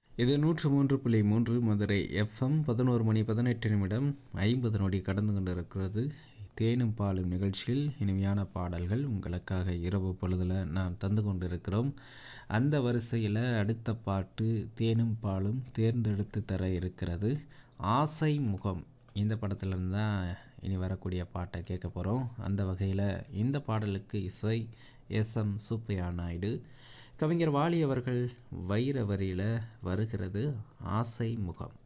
இது நூற்று மூன்று புள்ளி மூன்று மதுரை எஃப்எம் பதினோரு மணி பதினெட்டு நிமிடம் ஐம்பது நொடி கடந்து கொண்டிருக்கிறது தேனும் பாலும் நிகழ்ச்சியில் இனிமையான பாடல்கள் உங்களுக்காக இரவு பொழுதில் நான் தந்து கொண்டிருக்கிறோம் அந்த வரிசையில் அடுத்த பாட்டு தேனும் பாலும் தேர்ந்தெடுத்து தர இருக்கிறது ஆசை முகம் இந்த படத்துலேருந்து தான் இனி வரக்கூடிய பாட்டை கேட்க போகிறோம் அந்த வகையில் இந்த பாடலுக்கு இசை எஸ் எம் சூப்பையா நாயுடு கவிஞர் வாலி அவர்கள் வைர வரியில் வருகிறது ஆசை முகம்